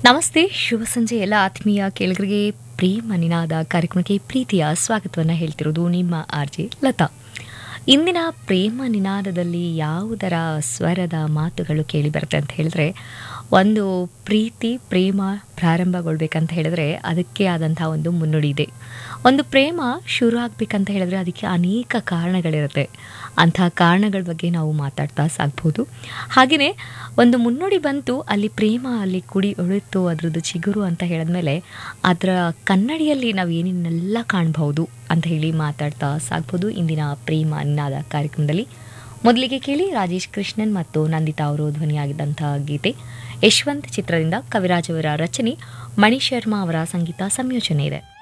ನಮಸ್ತೆ ಶುಭ ಸಂಜೆ ಎಲ್ಲ ಆತ್ಮೀಯ ಕೇಳಿಗರಿಗೆ ಪ್ರೇಮ ನಿನಾದ ಕಾರ್ಯಕ್ರಮಕ್ಕೆ ಪ್ರೀತಿಯ ಸ್ವಾಗತವನ್ನು ಹೇಳ್ತಿರೋದು ನಿಮ್ಮ ಆರ್ ಜೆ ಲತಾ ಇಂದಿನ ಪ್ರೇಮ ನಿನಾದದಲ್ಲಿ ಯಾವುದರ ಸ್ವರದ ಮಾತುಗಳು ಕೇಳಿ ಬರುತ್ತೆ ಅಂತ ಹೇಳಿದ್ರೆ ಒಂದು ಪ್ರೀತಿ ಪ್ರೇಮ ಪ್ರಾರಂಭಗೊಳ್ಬೇಕಂತ ಹೇಳಿದ್ರೆ ಅದಕ್ಕೆ ಆದಂಥ ಒಂದು ಮುನ್ನುಡಿ ಇದೆ ಒಂದು ಪ್ರೇಮ ಶುರು ಆಗಬೇಕಂತ ಹೇಳಿದ್ರೆ ಅದಕ್ಕೆ ಅನೇಕ ಕಾರಣಗಳಿರುತ್ತೆ ಅಂಥ ಕಾರಣಗಳ ಬಗ್ಗೆ ನಾವು ಮಾತಾಡ್ತಾ ಸಾಗ್ಬೋದು ಹಾಗೆಯೇ ಒಂದು ಮುನ್ನುಡಿ ಬಂತು ಅಲ್ಲಿ ಪ್ರೇಮ ಅಲ್ಲಿ ಕುಡಿ ಉಳಿತು ಅದರದ್ದು ಚಿಗುರು ಅಂತ ಹೇಳಿದ್ಮೇಲೆ ಅದರ ಕನ್ನಡಿಯಲ್ಲಿ ನಾವು ಏನೇನೆಲ್ಲ ಕಾಣಬಹುದು ಅಂತ ಹೇಳಿ ಮಾತಾಡ್ತಾ ಸಾಗ್ಬೋದು ಇಂದಿನ ಪ್ರೇಮ ನಿನಾದ ಕಾರ್ಯಕ್ರಮದಲ್ಲಿ ಮೊದಲಿಗೆ ಕೇಳಿ ರಾಜೇಶ್ ಕೃಷ್ಣನ್ ಮತ್ತು ನಂದಿತಾ ಅವರು ಧ್ವನಿಯಾಗಿದ್ದಂತಹ ಗೀತೆ ಯಶವಂತ್ ಚಿತ್ರದಿಂದ ಕವಿರಾಜ್ ಅವರ ರಚನೆ ಮಣಿ ಶರ್ಮಾ ಅವರ ಸಂಗೀತ ಸಂಯೋಜನೆ ಇದೆ